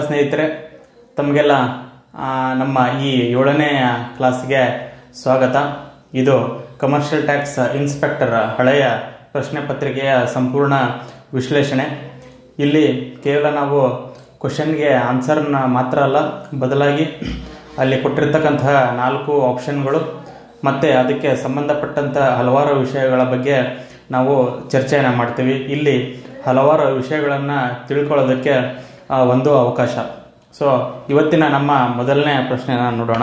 ಸ್ನೇಹಿತರೆ ತಮಗೆಲ್ಲ ಆ, ನಮ್ಮ ಈ ಏಳನೇ ಕ್ಲಾಸ್ಗೆ ಸ್ವಾಗತ ಇದು ಕಮರ್ಷಿಯಲ್ ಟ್ಯಾಕ್ಸ್ ಇನ್ಸ್ಪೆಕ್ಟರ್ ಹಳೆಯ ಪ್ರಶ್ನೆ ಪತ್ರಿಕೆಯ ಸಂಪೂರ್ಣ ವಿಶ್ಲೇಷಣೆ ಇಲ್ಲಿ ಕೇವಲ ನಾವು ಕ್ವಶನ್ಗೆ ಆನ್ಸರ್ನ ಮಾತ್ರ ಅಲ್ಲ ಬದಲಾಗಿ ಅಲ್ಲಿ ಕೊಟ್ಟಿರ್ತಕ್ಕಂತಹ ನಾಲ್ಕು ಆಪ್ಷನ್ಗಳು ಮತ್ತು ಅದಕ್ಕೆ ಸಂಬಂಧಪಟ್ಟಂಥ ಹಲವಾರು ವಿಷಯಗಳ ಬಗ್ಗೆ ನಾವು ಚರ್ಚೆಯನ್ನು ಮಾಡ್ತೀವಿ ಇಲ್ಲಿ ಹಲವಾರು ವಿಷಯಗಳನ್ನು ತಿಳ್ಕೊಳ್ಳೋದಕ್ಕೆ ಆ, ಒಂದು ಅವಕಾಶ ಸೊ ಇವತ್ತಿನ ನಮ್ಮ ಮೊದಲನೇ ಪ್ರಶ್ನೆನ ನೋಡೋಣ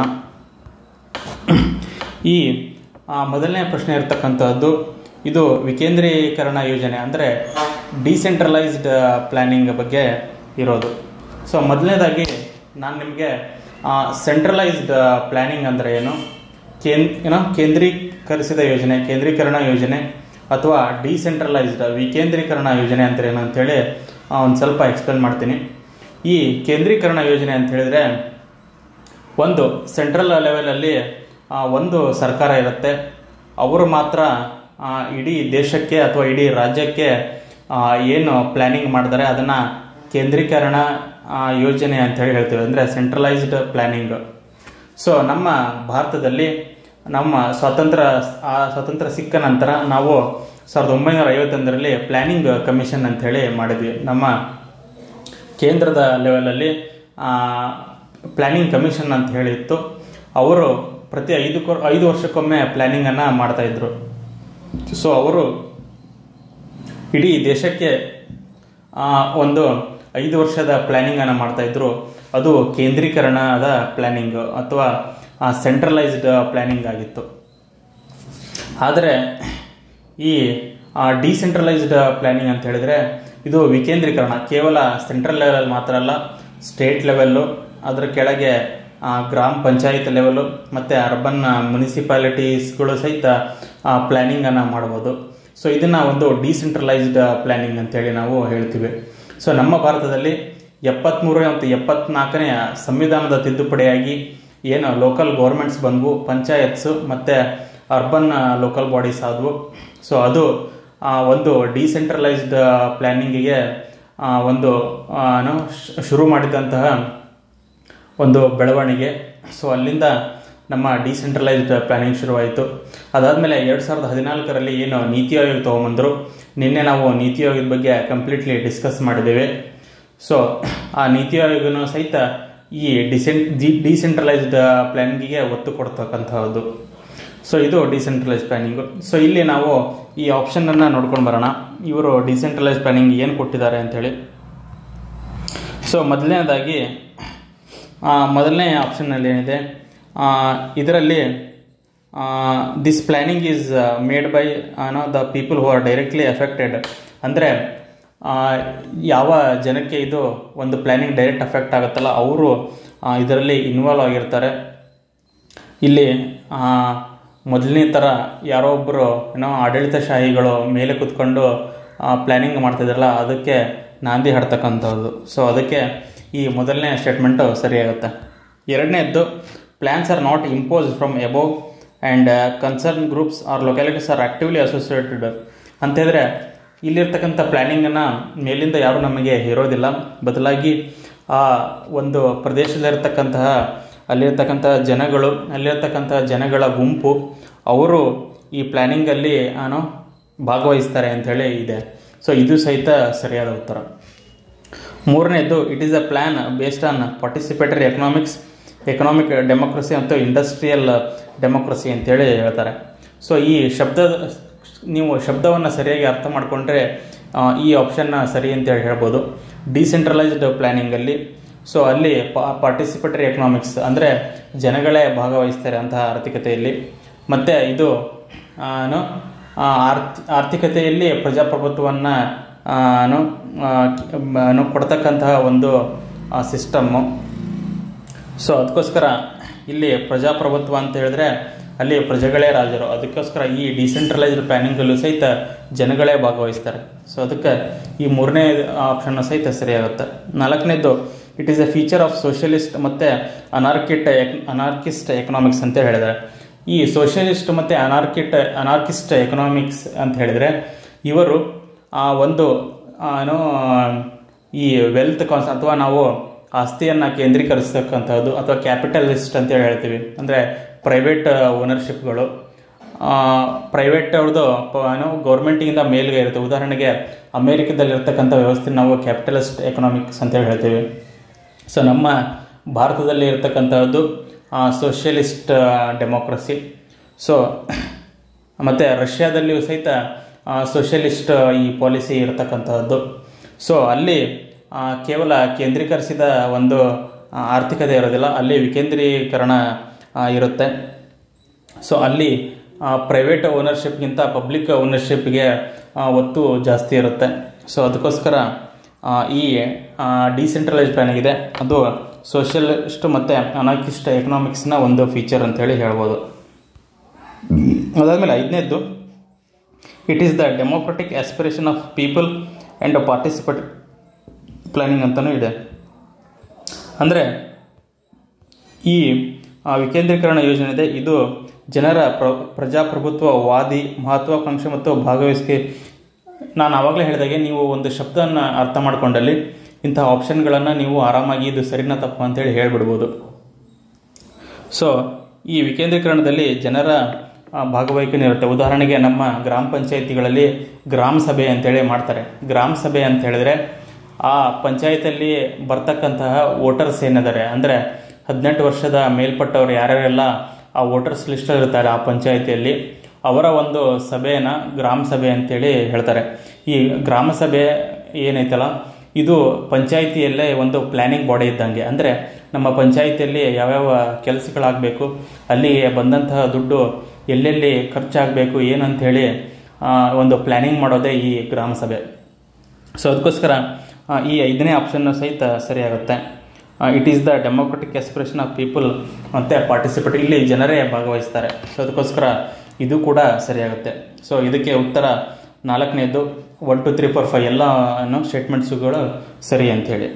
ಈ ಆ, ಮೊದಲನೇ ಪ್ರಶ್ನೆ ಇರ್ತಕ್ಕಂಥದ್ದು ಇದು ವಿಕೇಂದ್ರೀಕರಣ ಯೋಜನೆ ಅಂದರೆ ಡಿಸೆಂಟ್ರಲೈಸ್ಡ್ ಪ್ಲ್ಯಾನಿಂಗ್ ಬಗ್ಗೆ ಇರೋದು ಸೊ ಮೊದಲನೇದಾಗಿ ನಾನು ನಿಮಗೆ ಸೆಂಟ್ರಲೈಸ್ಡ್ ಪ್ಲ್ಯಾನಿಂಗ್ ಅಂದರೆ ಏನು ಕೇನ್ ಏನೋ ಕೇಂದ್ರೀಕರಿಸಿದ ಯೋಜನೆ ಕೇಂದ್ರೀಕರಣ ಯೋಜನೆ ಅಥವಾ ಡಿಸೆಂಟ್ರಲೈಸ್ಡ್ ವಿಕೇಂದ್ರೀಕರಣ ಯೋಜನೆ ಅಂತ ಏನು ಅಂತೇಳಿ ಒಂದು ಸ್ವಲ್ಪ ಎಕ್ಸ್ಪ್ಲೇನ್ ಮಾಡ್ತೀನಿ ಈ ಕೇಂದ್ರೀಕರಣ ಯೋಜನೆ ಅಂತ ಹೇಳಿದ್ರೆ ಒಂದು ಸೆಂಟ್ರಲ್ ಲೆವೆಲಲ್ಲಿ ಆ, ಒಂದು ಸರ್ಕಾರ ಇರುತ್ತೆ ಅವರು ಮಾತ್ರ ಆ, ಇಡೀ ದೇಶಕ್ಕೆ ಅಥವಾ ಇಡೀ ರಾಜ್ಯಕ್ಕೆ ಆ, ಏನು ಪ್ಲ್ಯಾನಿಂಗ್ ಮಾಡಿದರೆ ಅದನ್ನು ಕೇಂದ್ರೀಕರಣ ಆ, ಯೋಜನೆ ಅಂತ ಹೇಳಿ ಹೇಳ್ತೀವಿ ಅಂದರೆ ಸೆಂಟ್ರಲೈಸ್ಡ್ ಪ್ಲ್ಯಾನಿಂಗ್ ಸೊ ನಮ್ಮ ಭಾರತದಲ್ಲಿ ನಮ್ಮ ಸ್ವಾತಂತ್ರ್ಯ ಆ ಸ್ವಾತಂತ್ರ್ಯ ಸಿಕ್ಕ ನಂತರ ನಾವು ಸಾವಿರದ ಒಂಬೈನೂರ ಐವತ್ತೊಂದರಲ್ಲಿ ಪ್ಲ್ಯಾನಿಂಗ್ ಕಮಿಷನ್ ಅಂತ ಹೇಳಿ ಮಾಡಿದ್ವಿ ನಮ್ಮ ಕೇಂದ್ರದ ಲೆವೆಲಲ್ಲಿ ಪ್ಲ್ಯಾನಿಂಗ್ ಕಮಿಷನ್ ಅಂತ ಹೇಳಿತ್ತು ಅವರು ಪ್ರತಿ ಐದು ಕೊ ಐದು ವರ್ಷಕ್ಕೊಮ್ಮೆ ಪ್ಲ್ಯಾನಿಂಗನ್ನು ಮಾಡ್ತಾಯಿದ್ರು ಸೊ ಅವರು ಇಡೀ ದೇಶಕ್ಕೆ ಆ, ಒಂದು ಐದು ವರ್ಷದ ಪ್ಲ್ಯಾನಿಂಗನ್ನು ಮಾಡ್ತಾಯಿದ್ರು ಅದು ಕೇಂದ್ರೀಕರಣದ ಪ್ಲ್ಯಾನಿಂಗ್ ಅಥವಾ ಸೆಂಟ್ರಲೈಸ್ಡ್ ಪ್ಲ್ಯಾನಿಂಗ್ ಆಗಿತ್ತು ಆದರೆ ಈ ಡಿಸೆಂಟ್ರಲೈಸ್ಡ್ ಪ್ಲ್ಯಾನಿಂಗ್ ಅಂತ ಹೇಳಿದ್ರೆ ಇದು ವಿಕೇಂದ್ರೀಕರಣ ಕೇವಲ ಸೆಂಟ್ರಲ್ ಲೆವೆಲ್ ಮಾತ್ರ ಅಲ್ಲ ಸ್ಟೇಟ್ ಲೆವೆಲ್ಲು ಅದರ ಕೆಳಗೆ ಆ, ಗ್ರಾಮ ಪಂಚಾಯತ್ ಲೆವೆಲು ಮತ್ತು ಅರ್ಬನ್ ಮುನಿಸಿಪಾಲಿಟೀಸ್ಗಳು ಸಹಿತ ಪ್ಲ್ಯಾನಿಂಗನ್ನು ಮಾಡ್ಬೋದು ಸೊ ಇದನ್ನು ಒಂದು ಡಿಸೆಂಟ್ರಲೈಸ್ಡ್ ಪ್ಲ್ಯಾನಿಂಗ್ ಅಂತೇಳಿ ನಾವು ಹೇಳ್ತೀವಿ ಸೊ ನಮ್ಮ ಭಾರತದಲ್ಲಿ ಎಪ್ಪತ್ತ್ಮೂರು ಮತ್ತು ಎಪ್ಪತ್ನಾಲ್ಕನೆಯ ಸಂವಿಧಾನದ ತಿದ್ದುಪಡಿಯಾಗಿ ಏನು ಲೋಕಲ್ ಗೌರ್ಮೆಂಟ್ಸ್ ಬಂದವು ಪಂಚಾಯತ್ಸು ಮತ್ತು ಅರ್ಬನ್ ಲೋಕಲ್ ಬಾಡೀಸ್ ಆದವು ಸೊ ಅದು ಆ, ಒಂದು ಡಿಸೆಂಟ್ರಲೈಸ್ಡ್ ಪ್ಲ್ಯಾನಿಂಗಿಗೆ ಒಂದು ಆ, ಏನು ಶ್- ಶುರು ಮಾಡಿದಂತಹ ಒಂದು ಬೆಳವಣಿಗೆ ಸೊ ಅಲ್ಲಿಂದ ನಮ್ಮ ಡಿಸೆಂಟ್ರಲೈಸ್ಡ್ ಪ್ಲ್ಯಾನಿಂಗ್ ಶುರುವಾಯಿತು ಅದಾದಮೇಲೆ ಎರಡು ಸಾವಿರದ ಹದಿನಾಲ್ಕರಲ್ಲಿ ಏನು ನೀತಿ ಆಯೋಗ ತೊಗೊಂಬಂದರು ನಿನ್ನೆ ನಾವು ನೀತಿ ಆಯೋಗದ ಬಗ್ಗೆ ಕಂಪ್ಲೀಟ್ಲಿ ಡಿಸ್ಕಸ್ ಮಾಡಿದ್ದೇವೆ ಸೊ ಆ ನೀತಿ ಆಯೋಗನೂ ಸಹಿತ ಈ ಡಿಸೆಂಟ್ ಡಿ ಡಿಸೆಂಟ್ರಲೈಸ್ಡ್ ಪ್ಲ್ಯಾನಿಂಗಿಗೆ ಒತ್ತು ಕೊಡ್ತಕ್ಕಂಥದ್ದು ಸೊ ಇದು ಡಿಸೆಂಟ್ರಲೈಸ್ ಪ್ಲ್ಯಾನಿಂಗು ಸೊ ಇಲ್ಲಿ ನಾವು ಈ ಆಪ್ಷನನ್ನು ನೋಡ್ಕೊಂಡು ಬರೋಣ ಇವರು ಡಿಸೆಂಟ್ರಲೈಸ್ ಪ್ಲ್ಯಾನಿಂಗ್ ಏನು ಕೊಟ್ಟಿದ್ದಾರೆ ಅಂಥೇಳಿ ಸೊ ಮೊದಲನೇದಾಗಿ ಆ, ಮೊದಲನೇ ಆಪ್ಷನ್ನಲ್ಲಿ ಏನಿದೆ ಇದರಲ್ಲಿ this planning is made by no the people who are directly affected ಅಂದರೆ ಯಾವ ಜನಕ್ಕೆ ಇದು ಒಂದು ಪ್ಲ್ಯಾನಿಂಗ್ ಡೈರೆಕ್ಟ್ ಅಫೆಕ್ಟ್ ಆಗುತ್ತಲ್ಲ ಅವರು ಇದರಲ್ಲಿ ಇನ್ವಾಲ್ವ್ ಆಗಿರ್ತಾರೆ ಇಲ್ಲಿ ಆ, ಮೊದಲನೇ ಥರ ಯಾರೋ ಒಬ್ಬರು ಏನೋ ಆಡಳಿತಶಾಹಿಗಳು ಮೇಲೆ ಕೂತ್ಕೊಂಡು ಪ್ಲ್ಯಾನಿಂಗ್ ಮಾಡ್ತಿದ್ರಲ್ಲ ಅದಕ್ಕೆ ನಾಂದಿ ಹಾಡ್ತಕ್ಕಂಥದ್ದು ಸೊ ಅದಕ್ಕೆ ಈ ಮೊದಲನೇ ಸ್ಟೇಟ್ಮೆಂಟು ಸರಿಯಾಗುತ್ತೆ ಎರಡನೇದ್ದು plans are not impose from above and concern groups are localities are actively associated ಅಂತಂದರೆ ಇಲ್ಲಿರ್ತಕ್ಕಂಥ ಪ್ಲ್ಯಾನಿಂಗನ್ನು ಮೇಲಿಂದ ಯಾರೂ ನಮಗೆ ಇರೋದಿಲ್ಲ ಬದಲಾಗಿ ಆ ಒಂದು ಪ್ರದೇಶದಲ್ಲಿರ್ತಕ್ಕಂತಹ ಅಲ್ಲಿರ್ತಕ್ಕಂಥ ಜನಗಳು ಅಲ್ಲಿರ್ತಕ್ಕಂಥ ಜನಗಳ ಗುಂಪು ಅವರು ಈ ಪ್ಲ್ಯಾನಿಂಗಲ್ಲಿ ಏನೋ ಭಾಗವಹಿಸ್ತಾರೆ ಅಂಥೇಳಿ ಇದೆ ಸೊ ಇದು ಸಹಿತ ಸರಿಯಾದ ಉತ್ತರ ಮೂರನೇದು it is a plan based on participatory economics economic democracy ಮತ್ತು ಇಂಡಸ್ಟ್ರಿಯಲ್ ಡೆಮೋಕ್ರಸಿ ಅಂತೇಳಿ ಹೇಳ್ತಾರೆ ಸೊ ಈ ಶಬ್ದ ನೀವು ಶಬ್ದವನ್ನು ಸರಿಯಾಗಿ ಅರ್ಥ ಮಾಡಿಕೊಂಡ್ರೆ ಈ ಆಪ್ಷನ್ನ ಸರಿ ಅಂತೇಳಿ ಹೇಳ್ಬೋದು ಡಿಸೆಂಟ್ರಲೈಸ್ಡ್ ಪ್ಲ್ಯಾನಿಂಗಲ್ಲಿ ಸೊ ಅಲ್ಲಿ ಪಾರ್ಟಿಸಿಪೇಟರಿ ಎಕನಾಮಿಕ್ಸ್ ಅಂದರೆ ಜನಗಳೇ ಭಾಗವಹಿಸ್ತಾರೆ ಅಂತಹ ಆರ್ಥಿಕತೆಯಲ್ಲಿ ಮತ್ತು ಇದು ಆ, ಏನು ಆ, ಆರ್ಥಿ ಆರ್ಥಿಕತೆಯಲ್ಲಿ ಪ್ರಜಾಪ್ರಭುತ್ವವನ್ನು ಏನು ಆ, ಏನು ಕೊಡ್ತಕ್ಕಂತಹ ಒಂದು ಸಿಸ್ಟಮ್ಮು ಸೊ ಅದಕ್ಕೋಸ್ಕರ ಇಲ್ಲಿ ಪ್ರಜಾಪ್ರಭುತ್ವ ಅಂತ ಹೇಳಿದ್ರೆ ಅಲ್ಲಿ ಪ್ರಜೆಗಳೇ ರಾಜರು ಅದಕ್ಕೋಸ್ಕರ ಈ ಡಿಸೆಂಟ್ರಲೈಸ್ಡ್ ಪ್ಲ್ಯಾನಿಂಗಲ್ಲೂ ಸಹಿತ ಜನಗಳೇ ಭಾಗವಹಿಸ್ತಾರೆ ಸೊ ಅದಕ್ಕೆ ಈ ಮೂರನೇ ಆಪ್ಷನ್ ಸಹಿತ ಸರಿಯಾಗುತ್ತೆ ನಾಲ್ಕನೇದು it is a feature of socialist ಮತ್ತು ಅನಾರ್ಕಿಟ್ ಅನಾರ್ಕಿಸ್ಟ್ ಎಕನಾಮಿಕ್ಸ್ ಅಂತ ಹೇಳಿದ್ದಾರೆ ಈ ಸೋಷಿಯಲಿಸ್ಟ್ ಮತ್ತು ಅನಾರ್ಕಿಟ್ ಅನಾರ್ಕಿಸ್ಟ್ ಎಕನಾಮಿಕ್ಸ್ ಅಂತ ಹೇಳಿದರೆ ಇವರು ಆ ಒಂದು ಆ, ಏನು ಈ ವೆಲ್ತ್ ಕಾನ್ಸ್ ಅಥವಾ ನಾವು ಆಸ್ತಿಯನ್ನು ಕೇಂದ್ರೀಕರಿಸ್ತಕ್ಕಂಥದ್ದು ಅಥವಾ ಕ್ಯಾಪಿಟಲಿಸ್ಟ್ ಅಂತೇಳಿ ಹೇಳ್ತೀವಿ ಅಂದರೆ ಪ್ರೈವೇಟ್ ಓನರ್ಶಿಪ್ಗಳು ಪ್ರೈವೇಟ್ ಅವ್ರದ್ದು ಪ- ಏನು ಗೌರ್ಮೆಂಟಿಗಿಂತ ಮೇಲ್ಗೆ ಇರುತ್ತೆ ಉದಾಹರಣೆಗೆ ಅಮೇರಿಕದಲ್ಲಿರ್ತಕ್ಕಂಥ ವ್ಯವಸ್ಥೆ ನಾವು ಕ್ಯಾಪಿಟಲಿಸ್ಟ್ ಎಕನಾಮಿಕ್ಸ್ ಅಂತೇಳಿ ಹೇಳ್ತೀವಿ ಸೊ ನಮ್ಮ ಭಾರತದಲ್ಲಿ ಇರತಕ್ಕಂಥದ್ದು ಸೋಷಿಯಲಿಸ್ಟ್ ಡೆಮೋಕ್ರಸಿ ಸೊ ಮತ್ತು ರಷ್ಯಾದಲ್ಲಿಯೂ ಸಹಿತ ಸೋಷಿಯಲಿಸ್ಟ್ ಈ ಪಾಲಿಸಿ ಇರತಕ್ಕಂತಹದ್ದು ಸೊ ಅಲ್ಲಿ ಆ, ಕೇವಲ ಕೇಂದ್ರೀಕರಿಸಿದ ಒಂದು ಆ, ಆರ್ಥಿಕತೆ ಇರೋದಿಲ್ಲ ಅಲ್ಲಿ ವಿಕೇಂದ್ರೀಕರಣ ಆ, ಇರುತ್ತೆ ಸೊ ಅಲ್ಲಿ ಪ್ರೈವೇಟ್ ಓನರ್ಶಿಪ್ಗಿಂತ ಪಬ್ಲಿಕ್ ಓನರ್ಶಿಪ್ಗೆ ಒತ್ತು ಜಾಸ್ತಿ ಇರುತ್ತೆ ಸೊ ಅದಕ್ಕೋಸ್ಕರ ಆ, ಈ ಡಿಸೆಂಟ್ರಲೈಸ್ ಪ್ಲಾನ್ ಇದೆ ಅದು ಸೋಷಿಯಲಿಸ್ಟ್ ಮತ್ತು ಅನಾಕಿಸ್ಟ್ ಎಕನಾಮಿಕ್ಸ್ನ ಒಂದು ಫೀಚರ್ ಅಂತೇಳಿ ಹೇಳ್ಬೋದು ಅದಾದಮೇಲೆ ಐದನೇದ್ದು it is the democratic aspiration of people and participate planning ಅಂತಲೂ ಇದೆ ಅಂದರೆ ಈ ಆ, ವಿಕೇಂದ್ರೀಕರಣ ಯೋಜನೆ ಇದೆ ಇದು ಜನರ ಪ್ರ ಪ್ರಜಾಪ್ರಭುತ್ವವಾದಿ ಮಹತ್ವಾಕಾಂಕ್ಷೆ ಮತ್ತು ಭಾಗವಹಿಸಿಕೆ ನಾನು ಆವಾಗಲೇ ಹೇಳಿದಾಗೆ ನೀವು ಒಂದು ಶಬ್ದವನ್ನು ಅರ್ಥ ಮಾಡ್ಕೊಂಡಲ್ಲಿ ಇಂತಹ ಆಪ್ಷನ್ಗಳನ್ನು ನೀವು ಆರಾಮಾಗಿ ಇದು ಸರಿನಾ ತಪ್ಪು ಅಂತೇಳಿ ಹೇಳ್ಬಿಡ್ಬೋದು ಸೊ ಈ ವಿಕೇಂದ್ರೀಕರಣದಲ್ಲಿ ಜನರ ಆ, ಭಾಗವಹಿಕೆ ಇರುತ್ತೆ ಉದಾಹರಣೆಗೆ ನಮ್ಮ ಗ್ರಾಮ ಪಂಚಾಯಿತಿಗಳಲ್ಲಿ ಗ್ರಾಮ ಸಭೆ ಅಂತೇಳಿ ಮಾಡ್ತಾರೆ ಗ್ರಾಮ ಸಭೆ ಅಂತ ಹೇಳಿದ್ರೆ ಆ ಪಂಚಾಯತಲ್ಲಿ ಬರ್ತಕ್ಕಂತಹ ವೋಟರ್ಸ್ ಏನಿದ್ದಾರೆ ಅಂದರೆ ಹದಿನೆಂಟು ವರ್ಷದ ಮೇಲ್ಪಟ್ಟವರು ಯಾರ್ಯಾರೆಲ್ಲ ಆ ವೋಟರ್ಸ್ ಲಿಸ್ಟಲ್ಲಿ ಇರ್ತಾರೆ ಆ ಪಂಚಾಯಿತಿಯಲ್ಲಿ ಅವರ ಒಂದು ಸಭೆಯನ್ನು ಗ್ರಾಮ ಸಭೆ ಅಂತೇಳಿ ಹೇಳ್ತಾರೆ ಈ ಗ್ರಾಮ ಸಭೆ ಏನೈತಲ್ಲ ಇದು ಪಂಚಾಯಿತಿಯಲ್ಲೇ ಒಂದು ಪ್ಲ್ಯಾನಿಂಗ್ ಬಾಡಿ ಇದ್ದಂಗೆ ಅಂದರೆ ನಮ್ಮ ಪಂಚಾಯಿತಿಯಲ್ಲಿ ಯಾವ್ಯಾವ ಕೆಲಸಗಳಾಗಬೇಕು ಅಲ್ಲಿ ಬಂದಂತಹ ದುಡ್ಡು ಎಲ್ಲೆಲ್ಲಿ ಖರ್ಚಾಗಬೇಕು ಏನಂಥೇಳಿ ಆ, ಒಂದು ಪ್ಲ್ಯಾನಿಂಗ್ ಮಾಡೋದೇ ಈ ಗ್ರಾಮ ಸಭೆ ಸೊ ಅದಕ್ಕೋಸ್ಕರ ಆ, ಈ ಐದನೇ ಆಪ್ಷನ್ನು ಸಹಿತ ಸರಿಯಾಗುತ್ತೆ it is the democratic expression of people ಮತ್ತು ಪಾರ್ಟಿಸಿಪೇಟ್ ಇಲ್ಲಿ ಜನರೇ ಭಾಗವಹಿಸ್ತಾರೆ ಸೊ ಅದಕ್ಕೋಸ್ಕರ ಇದು ಕೂಡ ಸರಿಯಾಗುತ್ತೆ ಸೊ ಇದಕ್ಕೆ ಉತ್ತರ ನಾಲ್ಕನೇದು one two three four five ಎಲ್ಲ ಸ್ಟೇಟ್ಮೆಂಟ್ಸುಗಳು ಸರಿ ಅಂಥೇಳಿ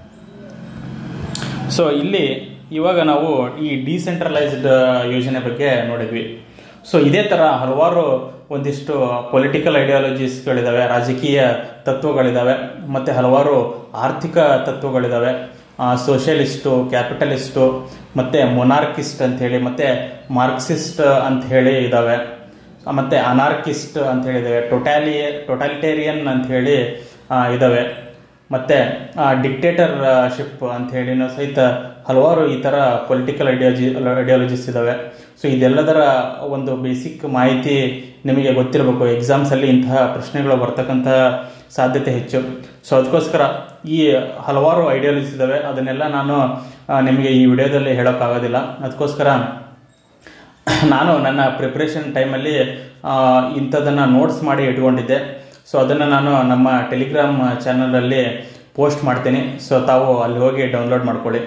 ಸೊ ಇಲ್ಲಿ ಇವಾಗ ನಾವು ಈ ಡಿಸೆಂಟ್ರಲೈಸ್ಡ್ ಯೋಜನೆ ಬಗ್ಗೆ ನೋಡಿದ್ವಿ ಸೊ ಇದೇ ಥರ ಹಲವಾರು ಒಂದಿಷ್ಟು ಪೊಲಿಟಿಕಲ್ ಐಡಿಯಾಲಜೀಸ್ಗಳಿದ್ದಾವೆ ರಾಜಕೀಯ ತತ್ವಗಳಿದ್ದಾವೆ ಮತ್ತು ಹಲವಾರು ಆರ್ಥಿಕ ತತ್ವಗಳಿದ್ದಾವೆ ಸೋಷಿಯಲಿಸ್ಟು ಕ್ಯಾಪಿಟಲಿಸ್ಟು ಮತ್ತು ಮೊನಾರ್ಕಿಸ್ಟ್ ಅಂಥೇಳಿ ಮತ್ತು ಮಾರ್ಕ್ಸಿಸ್ಟ್ ಅಂತ ಹೇಳಿ ಇದ್ದಾವೆ ಮತ್ತು ಅನಾರ್ಕಿಸ್ಟ್ ಅಂತ ಹೇಳಿದ್ದಾವೆ ಟೊಟ್ಯಾಲಿ ಟೊಟ್ಯಾಲಿಟೇರಿಯನ್ ಅಂತ ಹೇಳಿ ಇದ್ದಾವೆ ಮತ್ತು ಡಿಕ್ಟೇಟರ್ಶಿಪ್ ಅಂತ ಹೇಳಿನೂ ಸಹಿತ ಹಲವಾರು ಈ ಥರ ಪೊಲಿಟಿಕಲ್ ಐಡಿಯಾಲಜಿ ಐಡಿಯಾಲಜೀಸ್ ಇದ್ದಾವೆ ಸೊ ಇದೆಲ್ಲದರ ಒಂದು ಬೇಸಿಕ್ ಮಾಹಿತಿ ನಿಮಗೆ ಗೊತ್ತಿರಬೇಕು ಎಕ್ಸಾಮ್ಸಲ್ಲಿ ಇಂತಹ ಪ್ರಶ್ನೆಗಳು ಬರ್ತಕ್ಕಂಥ ಸಾಧ್ಯತೆ ಹೆಚ್ಚು ಸೊ ಅದಕ್ಕೋಸ್ಕರ ಈ ಹಲವಾರು ಐಡಿಯಾಲಜೀಸ್ ಇದ್ದಾವೆ ಅದನ್ನೆಲ್ಲ ನಾನು ಆ, ನಿಮಗೆ ಈ ವಿಡಿಯೋದಲ್ಲಿ ಹೇಳೋಕ್ಕಾಗೋದಿಲ್ಲ ಅದಕ್ಕೋಸ್ಕರ ನಾನು ನನ್ನ ಪ್ರಿಪ್ರೇಷನ್ ಟೈಮಲ್ಲಿ ಇಂಥದನ್ನು ನೋಟ್ಸ್ ಮಾಡಿ ಇಟ್ಕೊಂಡಿದ್ದೆ ಸೊ ಅದನ್ನು ನಾನು ನಮ್ಮ ಟೆಲಿಗ್ರಾಮ್ ಚಾನಲಲ್ಲಿ ಪೋಸ್ಟ್ ಮಾಡ್ತೀನಿ ಸೊ ತಾವು ಅಲ್ಲಿ ಹೋಗಿ ಡೌನ್ಲೋಡ್ ಮಾಡ್ಕೊಳ್ಳಿ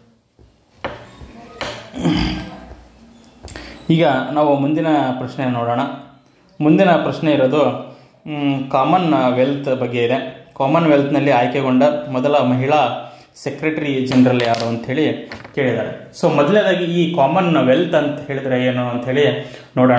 ಈಗ ನಾವು ಮುಂದಿನ ಪ್ರಶ್ನೆ ನೋಡೋಣ ಮುಂದಿನ ಪ್ರಶ್ನೆ ಇರೋದು ಕಾಮನ್ ವೆಲ್ತ್ ಬಗ್ಗೆ ಇದೆ ಕಾಮನ್ ವೆಲ್ತ್ನಲ್ಲಿ ಆಯ್ಕೆಗೊಂಡ ಮೊದಲ ಮಹಿಳಾ ಸೆಕ್ರೆಟರಿ ಜನರಲ್ ಯಾರು ಅಂಥೇಳಿ ಕೇಳಿದ್ದಾರೆ ಸೊ ಮೊದಲನೇದಾಗಿ ಈ ಕಾಮನ್ ವೆಲ್ತ್ ಅಂತ ಹೇಳಿದ್ರೆ ಏನು ಅಂಥೇಳಿ ನೋಡೋಣ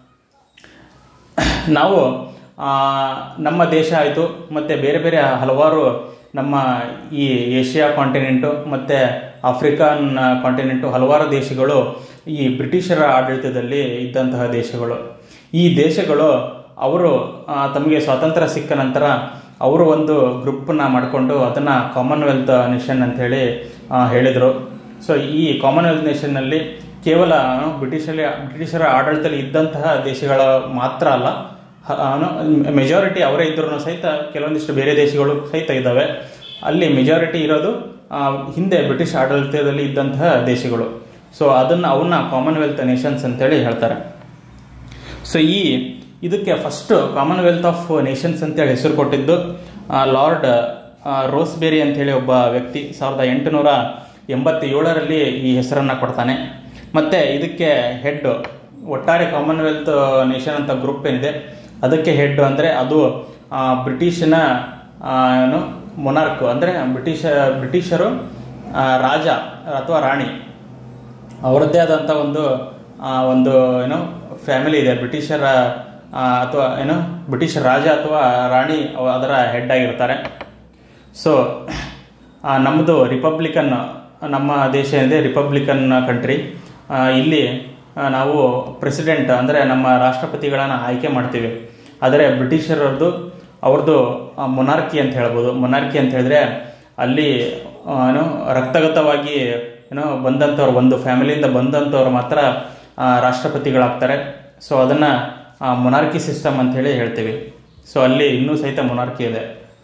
ನಾವು ಆ, ನಮ್ಮ ದೇಶ ಆಯಿತು ಮತ್ತು ಬೇರೆ ಬೇರೆ ಹಲವಾರು ನಮ್ಮ ಈ ಏಷ್ಯಾ ಕಾಂಟಿನೆಂಟು ಮತ್ತು ಆಫ್ರಿಕನ್ ಕಾಂಟಿನೆಂಟು ಹಲವಾರು ದೇಶಗಳು ಈ ಬ್ರಿಟಿಷರ ಆಡಳಿತದಲ್ಲಿ ಇದ್ದಂತಹ ದೇಶಗಳು ಈ ದೇಶಗಳು ಅವರು ಆ, ತಮಗೆ ಸ್ವಾತಂತ್ರ್ಯ ಸಿಕ್ಕ ನಂತರ ಅವರು ಒಂದು ಗ್ರೂಪನ್ನ ಮಾಡಿಕೊಂಡು ಅದನ್ನು ಕಾಮನ್ವೆಲ್ತ್ ನೇಷನ್ ಅಂತೇಳಿ ಹೇಳಿದರು ಸೊ ಈ ಕಾಮನ್ವೆಲ್ತ್ ನೇಷನ್ನಲ್ಲಿ ಕೇವಲ ಬ್ರಿಟಿಷಲ್ಲಿ ಬ್ರಿಟಿಷರ ಆಡಳಿತದಲ್ಲಿ ಇದ್ದಂತಹ ದೇಶಗಳ ಮಾತ್ರ ಅಲ್ಲ ಮೆಜಾರಿಟಿ ಅವರೇ ಇದ್ರೂ ಸಹಿತ ಕೆಲವೊಂದಿಷ್ಟು ಬೇರೆ ದೇಶಗಳು ಸಹಿತ ಇದ್ದಾವೆ ಅಲ್ಲಿ ಮೆಜಾರಿಟಿ ಇರೋದು ಆ, ಹಿಂದೆ ಬ್ರಿಟಿಷ್ ಆಡಳಿತದಲ್ಲಿ ಇದ್ದಂತಹ ದೇಶಗಳು ಸೊ ಅದನ್ನು ಅವನ್ನ ಕಾಮನ್ವೆಲ್ತ್ ನೇಷನ್ಸ್ ಅಂತೇಳಿ ಹೇಳ್ತಾರೆ ಸೊ ಈ ಇದಕ್ಕೆ ಫಸ್ಟ್ ಕಾಮನ್ವೆಲ್ತ್ ಆಫ್ ನೇಷನ್ಸ್ ಅಂತೇಳಿ ಹೆಸರು ಕೊಟ್ಟಿದ್ದು ಆ, ಲಾರ್ಡ್ ಆ, ರೋಸ್ಬೇರಿ ಅಂತೇಳಿ ಒಬ್ಬ ವ್ಯಕ್ತಿ ಸಾವಿರದ ಎಂಟುನೂರ ಎಂಬತ್ತೇಳರಲ್ಲಿ ಈ ಹೆಸರನ್ನು ಕೊಡ್ತಾನೆ ಮತ್ತು ಇದಕ್ಕೆ ಹೆಡ್ ಒಟ್ಟಾರೆ ಕಾಮನ್ವೆಲ್ತ್ ನೇಷನ್ ಅಂತ ಗ್ರೂಪ್ ಏನಿದೆ ಅದಕ್ಕೆ ಹೆಡ್ ಅಂದರೆ ಅದು ಆ, ಬ್ರಿಟಿಷಿನ ಆ, ಏನು ಮೊನಾರ್ಕ್ ಅಂದರೆ ಬ್ರಿಟಿಷ ಬ್ರಿಟಿಷರು ಆ, ರಾಜ ಅಥವಾ ರಾಣಿ ಅವರದ್ದೇ ಆದಂಥ ಒಂದು ಆ, ಒಂದು ಏನು ಫ್ಯಾಮಿಲಿ ಇದೆ ಬ್ರಿಟಿಷರ ಆ, ಅಥವಾ ಏನು ಬ್ರಿಟಿಷ್ ರಾಜ ಅಥವಾ ರಾಣಿ ಅವ- ಅದರ ಹೆಡ್ ಆಗಿರ್ತಾರೆ ಸೊ ಆ, ನಮ್ಮದು ರಿಪಬ್ಲಿಕನ್ ನಮ್ಮ ದೇಶ ಏನಿದೆ ರಿಪಬ್ಲಿಕನ್ ಕಂಟ್ರಿ ಇಲ್ಲಿ ಆ, ನಾವು ಪ್ರೆಸಿಡೆಂಟ್ ಅಂದರೆ ನಮ್ಮ ರಾಷ್ಟ್ರಪತಿಗಳನ್ನು ಆಯ್ಕೆ ಮಾಡ್ತೀವಿ ಆದರೆ ಬ್ರಿಟಿಷರದ್ದು ಅವ್ರದ್ದು ಮೊನಾರ್ಕಿ ಅಂತ ಹೇಳ್ಬೋದು ಮೊನಾರ್ಕಿ ಅಂತ ಹೇಳಿದ್ರೆ ಅಲ್ಲಿ ಆ, ಏನು ರಕ್ತಗತವಾಗಿ ಏನೋ ಬಂದಂಥವ್ರು ಒಂದು ಫ್ಯಾಮಿಲಿಯಿಂದ ಬಂದಂಥವ್ರು ಮಾತ್ರ ಆ, ರಾಷ್ಟ್ರಪತಿಗಳಾಗ್ತಾರೆ ಸೊ ಅದನ್ನು ಮೊನಾರ್ಕಿ ಸಿಸ್ಟಮ್ ಅಂತ ಹೇಳಿ ಹೇಳ್ತೀವಿ ಸೊ ಅಲ್ಲಿ ಇನ್ನೂ ಸಹಿತ ಮೊನಾರ್ಕಿ ಇದೆ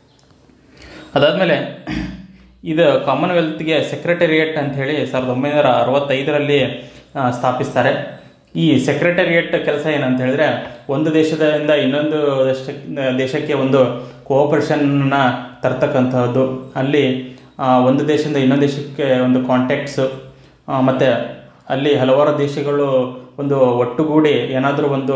ಅದಾದಮೇಲೆ ಇದು ಕಾಮನ್ವೆಲ್ತ್ಗೆ ಸೆಕ್ರೆಟರಿಯೇಟ್ ಅಂತ ಹೇಳಿ ಸಾವಿರದ ಒಂಬೈನೂರ ಅರವತ್ತೈದರಲ್ಲಿ ಆ, ಸ್ಥಾಪಿಸ್ತಾರೆ ಈ ಸೆಕ್ರೆಟರಿಯೇಟ್ ಕೆಲಸ ಏನಂತ ಹೇಳಿದ್ರೆ ಒಂದು ದೇಶದಿಂದ ಇನ್ನೊಂದು ದೇಶ ದೇಶಕ್ಕೆ ಒಂದು ಕೋಆಪರೇಷನ್ನ ತರ್ತಕ್ಕಂತಹದ್ದು ಅಲ್ಲಿ ಆ, ಒಂದು ದೇಶದಿಂದ ಇನ್ನೊಂದು ದೇಶಕ್ಕೆ ಒಂದು ಕಾಂಟ್ಯಾಕ್ಟ್ಸು ಮತ್ತು ಅಲ್ಲಿ ಹಲವಾರು ದೇಶಗಳು ಒಂದು ಒಟ್ಟುಗೂಡಿ ಏನಾದರೂ ಒಂದು